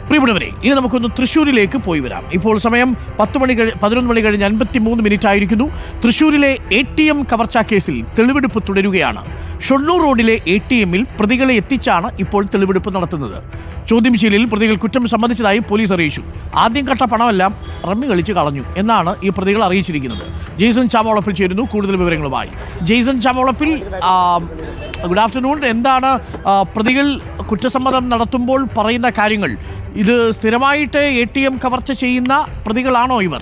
പ്രിയപ്പെട്ടവരെ ഇനി നമുക്കൊന്ന് തൃശ്ശൂരിലേക്ക് പോയി വരാം ഇപ്പോൾ സമയം പത്ത് മണി കഴി പതിനൊന്ന് മണി കഴിഞ്ഞ് അൻപത്തി മൂന്ന് മിനിറ്റ് ആയിരിക്കുന്നു തൃശ്ശൂരിലെ എ ടി എം കവർച്ചാ കേസിൽ തെളിവെടുപ്പ് തുടരുകയാണ് ഷൊർണൂർ റോഡിലെ എ ടി എമ്മിൽ പ്രതികളെ എത്തിച്ചാണ് ഇപ്പോൾ തെളിവെടുപ്പ് നടത്തുന്നത് ചോദ്യം ചെയ്യലിൽ പ്രതികൾ കുറ്റം സമ്മതിച്ചതായി പോലീസ് അറിയിച്ചു ആദ്യം കട്ട പണമെല്ലാം റമ്മി കളിച്ച് കളഞ്ഞു എന്നാണ് ഈ പ്രതികൾ അറിയിച്ചിരിക്കുന്നത് ജെയ്സൺ ചാമോളപ്പിൽ ചേരുന്നു കൂടുതൽ വിവരങ്ങളുമായി ജെയ്സൺ ചാമോളപ്പിൽ ആ, ഗുഡ് ആഫ്റ്റർനൂൺ എന്താണ് ആ, പ്രതികൾ കുറ്റസമ്മതം നടത്തുമ്പോൾ പറയുന്ന കാര്യങ്ങൾ ഇത് സ്ഥിരമായിട്ട് എ ടി എം കവർച്ച ചെയ്യുന്ന പ്രതികളാണോ ഇവർ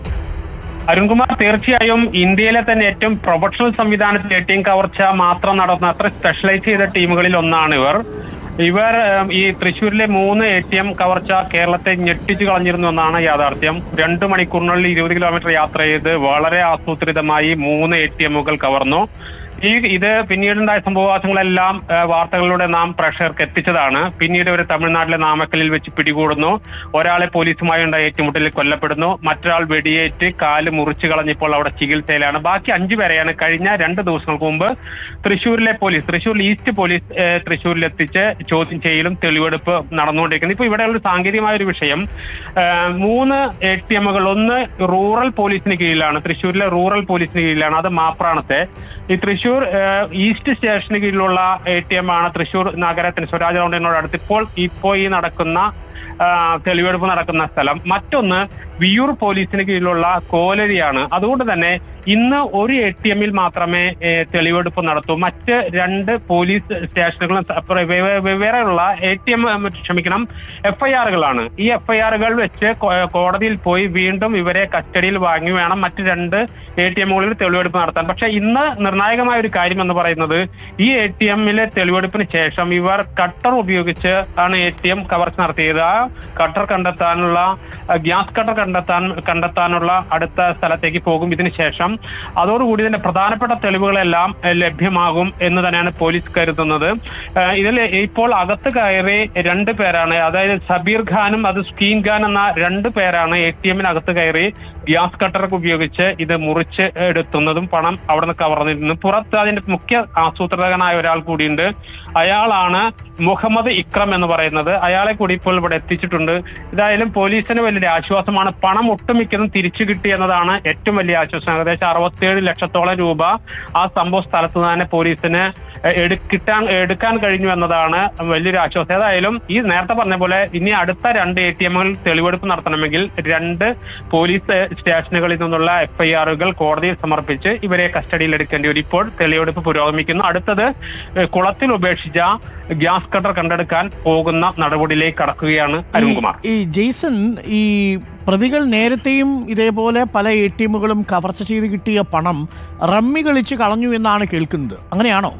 അരുൺകുമാർ തീർച്ചയായും ഇന്ത്യയിലെ തന്നെ ഏറ്റവും പ്രൊഫഷണൽ സംവിധാനത്തിൽ എ ടി എം കവർച്ച മാത്രം നടത്തുന്ന അത്ര സ്പെഷ്യലൈസ് ചെയ്ത ടീമുകളിൽ ഒന്നാണ് ഇവർ ഇവർ ഏം, ഈ തൃശ്ശൂരിലെ മൂന്ന് എ ടി എം കവർച്ച കേരളത്തെ ഞെട്ടിച്ചു കളഞ്ഞിരുന്നു എന്നാണ് യാഥാർത്ഥ്യം രണ്ടു മണിക്കൂറിനുള്ളിൽ ഇരുപത് കിലോമീറ്റർ യാത്ര ചെയ്ത് വളരെ ആസൂത്രിതമായി മൂന്ന് എ ടി എമ്മുകൾ കവർന്നു ഈ ഇത് പിന്നീടുണ്ടായ സംഭവവാസങ്ങളെല്ലാം ആ, വാർത്തകളിലൂടെ നാം പ്രേക്ഷകർക്ക് എത്തിച്ചതാണ് പിന്നീട് ഇവർ തമിഴ്നാട്ടിലെ നാമക്കലിൽ വെച്ച് പിടികൂടുന്നു ഒരാളെ പോലീസുമായി ഉണ്ടായ ഏറ്റുമുട്ടലിൽ കൊല്ലപ്പെടുന്നു മറ്റൊരാൾ വെടിയേറ്റ് കാല് മുറിച്ചു കളഞ്ഞപ്പോൾ അവിടെ ചികിത്സയിലാണ് ബാക്കി അഞ്ചു പേരെയാണ് കഴിഞ്ഞ രണ്ട് ദിവസങ്ങൾക്ക് മുമ്പ് തൃശ്ശൂരിലെ പോലീസ് തൃശ്ശൂർ ഈസ്റ്റ് പോലീസ് ഏ, തൃശ്ശൂരിൽ എത്തിച്ച് ചോദ്യം ചെയ്യലും തെളിവെടുപ്പ് നടന്നുകൊണ്ടിരിക്കുന്നത് ഇപ്പൊ ഇവിടെ ഒരു സാങ്കേതികമായ ഒരു വിഷയം ആ, മൂന്ന് എ ടി എമ്മുകൾ ഒന്ന് റൂറൽ പോലീസിന് കീഴിലാണ് തൃശ്ശൂരിലെ റൂറൽ പോലീസിന് കീഴിലാണ് അത് മാപ്രാണത്തെ ഈ തൃശ്ശൂർ ഏഹ്, ഈസ്റ്റ് സ്റ്റേഷന് കീഴിലുള്ള എ ടി എം ആണ് തൃശ്ശൂർ നഗരത്തിന് സ്വരാജ് റൗണ്ടിനോട് അടുത്ത് ഇപ്പോൾ ഇപ്പോൾ ഈ നടക്കുന്ന ആ, തെളിവെടുപ്പ് നടക്കുന്ന സ്ഥലം മറ്റൊന്ന് വിയൂർ പോലീസിന് കീഴിലുള്ള കോലരിയാണ് അതുകൊണ്ട് തന്നെ ഇന്ന് ഒരു എ ടി എമ്മിൽ മാത്രമേ ഏ, തെളിവെടുപ്പ് നടത്തൂ മറ്റ് രണ്ട് പോലീസ് സ്റ്റേഷനുകളും സ- പ്ര- വേ- വേ- വെവ്വേറെയുള്ള എ ടി എം ക്ഷമിക്കണം എഫ് ഐ ആറുകളാണ് ഈ എഫ് ഐ ആറുകൾ വെച്ച് കോ- കോടതിയിൽ പോയി വീണ്ടും ഇവരെ കസ്റ്റഡിയിൽ വാങ്ങി വേണം മറ്റ് രണ്ട് എ ടി എമ്മുകളിൽ തെളിവെടുപ്പ് നടത്താൻ പക്ഷെ ഇന്ന് നിർണായകമായ ഒരു കാര്യം എന്ന് പറയുന്നത് ഈ എ ടി എമ്മിലെ തെളിവെടുപ്പിന് ശേഷം ഇവർ കട്ടർ ഉപയോഗിച്ച് ആണ് എ ടി എം കവർച്ച നടത്തിയത് ആ കട്ടർ കണ്ടെത്താനുള്ള ആ, ഗ്യാസ് കട്ടർ കണ്ടെത്താൻ കണ്ടെത്താനുള്ള അടുത്ത സ്ഥലത്തേക്ക് പോകും ഇതിന് ശേഷം അതോടുകൂടി തന്നെ പ്രധാനപ്പെട്ട തെളിവുകളെല്ലാം ഏഹ്, ലഭ്യമാകും എന്ന് തന്നെയാണ് പോലീസ് കരുതുന്നത് ഏഹ്, ഇതിൽ ഇപ്പോൾ അകത്ത് കയറി രണ്ട് പേരാണ് അതായത് സബീർ ഖാനും അത് സ്കീൻ ഖാൻ എന്ന രണ്ട് പേരാണ് എ ടി എമ്മിനകത്ത് കയറി ഗ്യാസ് കട്ടറൊക്കെ ഉപയോഗിച്ച് ഇത് മുറിച്ച് എടുത്തുന്നതും പണം അവിടെ നിന്ന് കവർന്നിരുന്നു പുറത്ത് അതിന്റെ മുഖ്യ ആസൂത്രകനായ ഒരാൾ കൂടിയുണ്ട് അയാളാണ് മുഹമ്മദ് ഇക്രം എന്ന് പറയുന്നത് അയാളെ കൂടി ഇപ്പോൾ ഇവിടെ എത്തിച്ചിട്ടുണ്ട് ഇതായാലും പോലീസിന് വലിയൊരു ആശ്വാസമാണ് പണം ഒട്ടുമിക്കതും തിരിച്ചു കിട്ടി എന്നതാണ് ഏറ്റവും വലിയ ആശ്വാസം ഏകദേശം അറുപത്തിയേഴ് ലക്ഷത്തോളം രൂപ ആ സംഭവ സ്ഥലത്ത് തന്നെ പോലീസിന് എടു- കിട്ടാൻ എടുക്കാൻ കഴിഞ്ഞു എന്നതാണ് വലിയൊരു ആശ്വാസം ഏതായാലും ഈ നേരത്തെ പറഞ്ഞ പോലെ ഇനി അടുത്ത രണ്ട് എ ടി എമ്മുകൾ തെളിവെടുപ്പ് നടത്തണമെങ്കിൽ രണ്ട് പോലീസ് സ്റ്റേഷനുകളിൽ നിന്നുള്ള എഫ് ഐ ആറുകൾ കോടതിയിൽ സമർപ്പിച്ച് ഇവരെ കസ്റ്റഡിയിൽ എടുക്കേണ്ടി വരും ഇപ്പോൾ തെളിവെടുപ്പ് പുരോഗമിക്കുന്നു അടുത്തത് ഏഹ്, കുളത്തിൽ ഉപേക്ഷിച്ച ഗ്യാസ് കട്ടർ കണ്ടെടുക്കാൻ പോകുന്ന നടപടിയിലേക്ക് കടക്കുകയാണ് അരുൺകുമാർ ഈ ജെയ്സൺ ഈ പ്രതികൾ നേരത്തെയും ഇതേപോലെ പല എ ടി എമ്മുകളും കവർച്ച ചെയ്ത് കിട്ടിയ പണം റമ്മി കളിച്ച് കളഞ്ഞു എന്നാണ് കേൾക്കുന്നത് അങ്ങനെയാണോ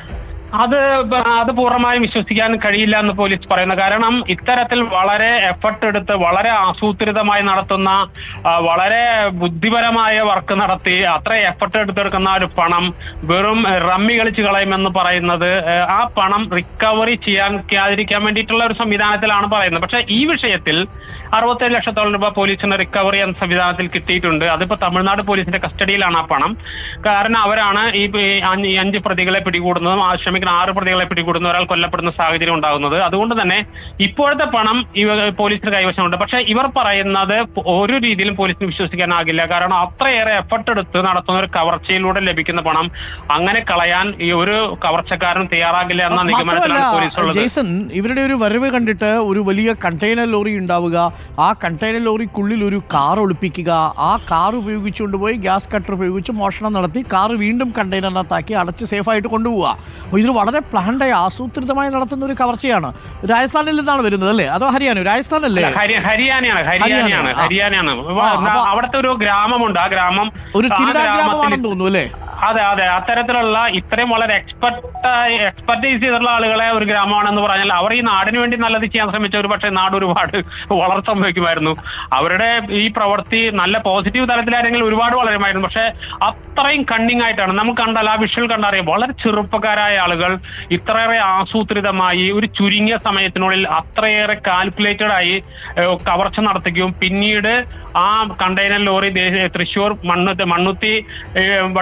അത് ബ- അത് പൂർണ്ണമായും വിശ്വസിക്കാൻ കഴിയില്ല എന്ന് പോലീസ് പറയുന്നു കാരണം ഇത്തരത്തിൽ വളരെ എഫർട്ട് എടുത്ത് വളരെ ആസൂത്രിതമായി നടത്തുന്ന ആ, വളരെ ബുദ്ധിപരമായ വർക്ക് നടത്തി അത്ര എഫർട്ട് എടുത്തെടുക്കുന്ന ഒരു പണം വെറും റമ്മി കളിച്ച് കളയുമെന്ന് പറയുന്നത് ഏ, ആ പണം റിക്കവറി ചെയ്യാൻ ചെയ്യാതിരിക്കാൻ വേണ്ടിയിട്ടുള്ള ഒരു സംവിധാനത്തിലാണ് പറയുന്നത് പക്ഷെ ഈ വിഷയത്തിൽ അറുപത്തേഴ് ലക്ഷത്തോളം രൂപ പോലീസിന് റിക്കവറി എന്ന സംവിധാനത്തിൽ കിട്ടിയിട്ടുണ്ട് അതിപ്പോ തമിഴ്നാട് പോലീസിന്റെ കസ്റ്റഡിയിലാണ് ആ പണം കാരണം അവരാണ് ഈ ഈ അഞ്ച് ഈ അഞ്ച് പ്രതികളെ പിടികൂടുന്നതും ആ ക്ഷമിക്കുന്ന ആറ് പ്രതികളെ പിടികൂടുന്ന ഒരാൾ കൊല്ലപ്പെടുന്ന സാഹചര്യം ഉണ്ടാകുന്നത് അതുകൊണ്ട് തന്നെ ഇപ്പോഴത്തെ പണം ഇവ പോലീസിന് കൈവശമുണ്ട് പക്ഷെ ഇവർ പറയുന്നത് ഒരു രീതിയിലും പോലീസിന് വിശ്വസിക്കാനാകില്ല കാരണം അത്രയേറെ എഫർട്ട് എടുത്ത് നടത്തുന്ന ഒരു കവർച്ചയിലൂടെ ലഭിക്കുന്ന പണം അങ്ങനെ കളയാൻ ഈ ഒരു കവർച്ചക്കാരൻ തയ്യാറാകില്ല എന്ന നിഗമനത്തിലാണ് പോലീസ് മാത്രമല്ല ഉള്ളത് ജെയ്സൺ ഇവരുടെ ഒരു വരവ് കണ്ടിട്ട് ഒരു വലിയ കണ്ടെയ്നർ ലോറി ഉണ്ടാവുക ആ കണ്ടെയ്നർ ലോറിക്കുള്ളിൽ ഒരു കാർ ഒളിപ്പിക്കുക ആ കാർ ഉപയോഗിച്ചുകൊണ്ട് പോയി ഗ്യാസ് കട്ടർ ഉപയോഗിച്ച് മോഷണം നടത്തി കാർ വീണ്ടും കണ്ടെയ്നറിനകത്താക്കി അടച്ച് സേഫായിട്ട് കൊണ്ടുപോവുക അപ്പോൾ ഇത് വളരെ പ്ലാൻഡായി ആസൂത്രിതമായി നടത്തുന്ന ഒരു കവർച്ചയാണ് രാജസ്ഥാനിൽ നിന്നാണ് വരുന്നത് അല്ലേ അതോ ഹരിയാന രാജസ്ഥാനല്ലേ ഹരി- ഹരിയാനയാണ് ഹരിയാനയാണ് ആ. ഹരിയാനയാണ് ആ, അപ്പൊ- അവിടുത്തെ ഒരു ഗ്രാമമുണ്ട് ആ ഗ്രാമം ഒരു ആ തിരുതാ ഗ്രാമത്തിൽ- ഗ്രാമമാണെന്ന് തോന്നുന്നു അല്ലേ അതെ അതെ അത്തരത്തിലുള്ള ഇത്രയും വളരെ എക്സ്പെർട്ടായി എക്സ്പെർട്ടൈസ് ചെയ്തിട്ടുള്ള ആളുകളെ ഒരു ഗ്രാമമാണെന്ന് പറഞ്ഞാൽ അവർ ഈ നാടിന് വേണ്ടി നല്ലത് ചെയ്യാൻ ശ്രമിച്ച ഒരു പക്ഷേ നാട് ഒരുപാട് വളർച്ച സംഭവിക്കുമായിരുന്നു അവരുടെ ഈ പ്രവൃത്തി നല്ല പോസിറ്റീവ് തലത്തിലായിരുന്നെങ്കിൽ ഒരുപാട് വളരുമായിരുന്നു പക്ഷെ അത്രയും കണ്ണിങ് ആയിട്ടാണ് നമുക്ക് കണ്ടാൽ ആ വിഷ്വൽ കണ്ടറിയാം വളരെ ചെറുപ്പക്കാരായ ആളുകൾ ഇത്രയേറെ ആസൂത്രിതമായി ഒരു ചുരുങ്ങിയ സമയത്തിനുള്ളിൽ അത്രയേറെ കാൽക്കുലേറ്റഡ് ആയി ഏഹ്, കവർച്ച നടത്തുകയും പിന്നീട് ആ കണ്ടെയ്നർ ലോറി ദേ- തൃശൂർ മണ്ണുത്തി മണ്ണുത്തി ഏഹ്, വടുക്കഞ്ചേരി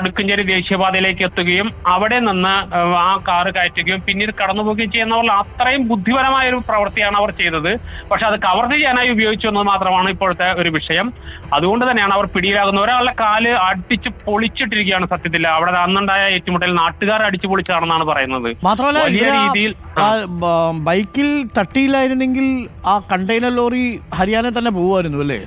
ദേശീയപാതയിലേക്ക് എത്തുകയും അവിടെ നിന്ന് ഏഹ്, ആ കാറ് കയറ്റുകയും പിന്നീട് കടന്നു പോവുകയും ചെയ്യുന്നവർ അത്രയും ബുദ്ധിപരമായ ഒരു പ്രവൃത്തിയാണ് അവർ ചെയ്തത് പക്ഷെ അത് കവർ ചെയ്യാനായി ഉപയോഗിച്ചു എന്നത് മാത്രമാണ് ഇപ്പോഴത്തെ ഒരു വിഷയം അതുകൊണ്ട് തന്നെയാണ് അവർ പിടിയിലാകുന്നത് ഒരാളുടെ കാല് അടിച്ച് പൊളിച്ചിട്ടിരിക്കുകയാണ് സത്യത്തിൽ അവിടെ അന്നുണ്ടായ ഏറ്റുമുട്ടൽ നാട്ടുകാർ അടിച്ചു പൊളിച്ചാണെന്നാണ് പറയുന്നത് മാത്രമല്ല വലിയ ഇവര് ആ- രീതിയിൽ ആ ബ- ബൈക്കിൽ തട്ടിയില്ലായിരുന്നെങ്കിൽ ആ കണ്ടെയ്നർ ലോറി ഹരിയാന തന്നെ പോവുമായിരുന്നു അല്ലേ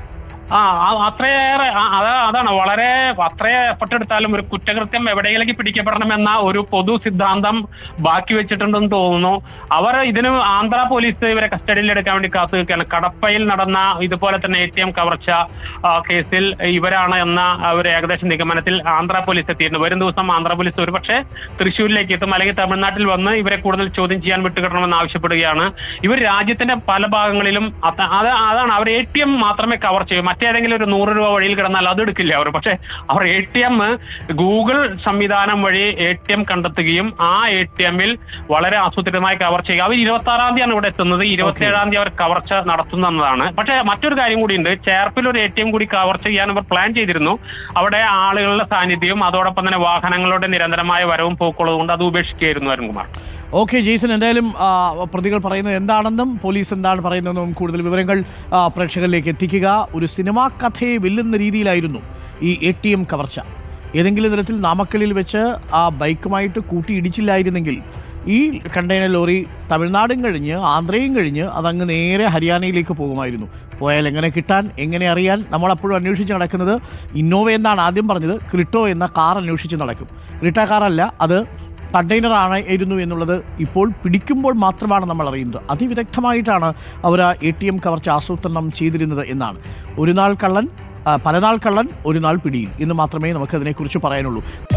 ആ ആ- അത്രയേറെ ആ- അതാ അതാണ് വളരെ അത്രേ എഫർട്ട് എടുത്താലും ഒരു കുറ്റകൃത്യം എവിടെയെങ്കിലും പിടിക്കപ്പെടണമെന്ന ഒരു പൊതു സിദ്ധാന്തം ബാക്കി വെച്ചിട്ടുണ്ടെന്ന് തോന്നുന്നു അവർ ഇതിന് ആന്ധ്ര പോലീസ് ഇവരെ കസ്റ്റഡിയിൽ എടുക്കാൻ വേണ്ടി കാത്തു നിൽക്കുകയാണ് കടപ്പയിൽ നടന്ന ഇതുപോലെ തന്നെ എ ടി എം കവർച്ച ആ, കേസിൽ ഇവരാണ് എന്ന ഒരു ഏകദേശ നിഗമനത്തിൽ ആന്ധ്ര പോലീസ് എത്തിയിരുന്നു വരും ദിവസം ആന്ധ്ര പോലീസ് ഒരു പക്ഷേ തൃശ്ശൂരിലേക്ക് എത്തും അല്ലെങ്കിൽ തമിഴ്നാട്ടിൽ വന്ന് ഇവരെ കൂടുതൽ ചോദ്യം ചെയ്യാൻ വിട്ടുകിട്ടണമെന്ന് ആവശ്യപ്പെടുകയാണ് ഇവർ രാജ്യത്തിന്റെ പല ഭാഗങ്ങളിലും അത് അത് അതാണ് അവർ എ ടി എം മാത്രമേ കവർ ചെയ്യൂ മറ്റേതെങ്കിലും ഒരു നൂറ് രൂപ വഴിയിൽ കിടന്നാൽ അത് എടുക്കില്ല അവർ പക്ഷെ അവർ എ ടി എം ഗൂഗിൾ സംവിധാനം വഴി എ ടി എം കണ്ടെത്തുകയും ആ എ ടി എമ്മിൽ വളരെ ആസൂത്രിതമായി കവർ ചെയ്യുക അവർ ഇരുപത്തി ആറാം തീയതിയാണ് ഇവിടെ എത്തുന്നത് ഇരുപത്തി ഏഴാം തീയതി അവർ കവർച്ച നടത്തുന്നതാണ് പക്ഷെ മറ്റൊരു കാര്യം കൂടിയുണ്ട് ചേർപ്പിൽ ഒരു എ ടി എം കൂടി കവർ ചെയ്യാൻ അവർ പ്ലാൻ ചെയ്തിരുന്നു അവിടെ ആളുകളുടെ സാന്നിധ്യവും അതോടൊപ്പം തന്നെ വാഹനങ്ങളുടെ നിരന്തരമായ വരവും പോക്കുള്ളത് കൊണ്ട് അത് ഉപേക്ഷിക്കുകയായിരുന്നു അരുൺകുമാർ ഓക്കെ ജെയ്സൺ എന്തായാലും ആ, പ്രതികൾ പറയുന്നത് എന്താണെന്നും പോലീസ് എന്താണ് പറയുന്നതെന്നും കൂടുതൽ വിവരങ്ങൾ ആ, പ്രേക്ഷകരിലേക്ക് എത്തിക്കുക ഒരു സിനിമാ കഥയെ വെല്ലുന്ന രീതിയിലായിരുന്നു ഈ എ ടി എം കവർച്ച ഏതെങ്കിലും തരത്തിൽ നാമക്കലിൽ വെച്ച് ആ ബൈക്കുമായിട്ട് കൂട്ടിയിടിച്ചില്ലായിരുന്നെങ്കിൽ ഈ കണ്ടെയ്നർ ലോറി തമിഴ്നാടും കഴിഞ്ഞ് ആന്ധ്രയും കഴിഞ്ഞ് അതങ്ങ് നേരെ ഹരിയാനയിലേക്ക് പോകുമായിരുന്നു പോയാൽ എങ്ങനെ കിട്ടാൻ എങ്ങനെ അറിയാൻ നമ്മൾ അപ്പോഴും അന്വേഷിച്ച് നടക്കുന്നത് ഇന്നോവ എന്നാണ് ആദ്യം പറഞ്ഞത് ക്രിട്ടോ എന്ന കാർ അന്വേഷിച്ച് നടക്കും ക്രിട്ട കാറല്ല അത് കണ്ടെയ്നർ ആയിരുന്നു എന്നുള്ളത് ഇപ്പോൾ പിടിക്കുമ്പോൾ മാത്രമാണ് നമ്മൾ അറിയുന്നത് അതിവിദഗ്ധമായിട്ടാണ് അവർ ആ എ ടി എം കവർച്ച ആസൂത്രണം ചെയ്തിരുന്നത് എന്നാണ് ഒരു നാൾ കള്ളൻ ആ, പലനാൾ കള്ളൻ ഒരു നാൾ പിടിയിൽ എന്ന് മാത്രമേ നമുക്ക് അതിനെക്കുറിച്ച് പറയാനുള്ളൂ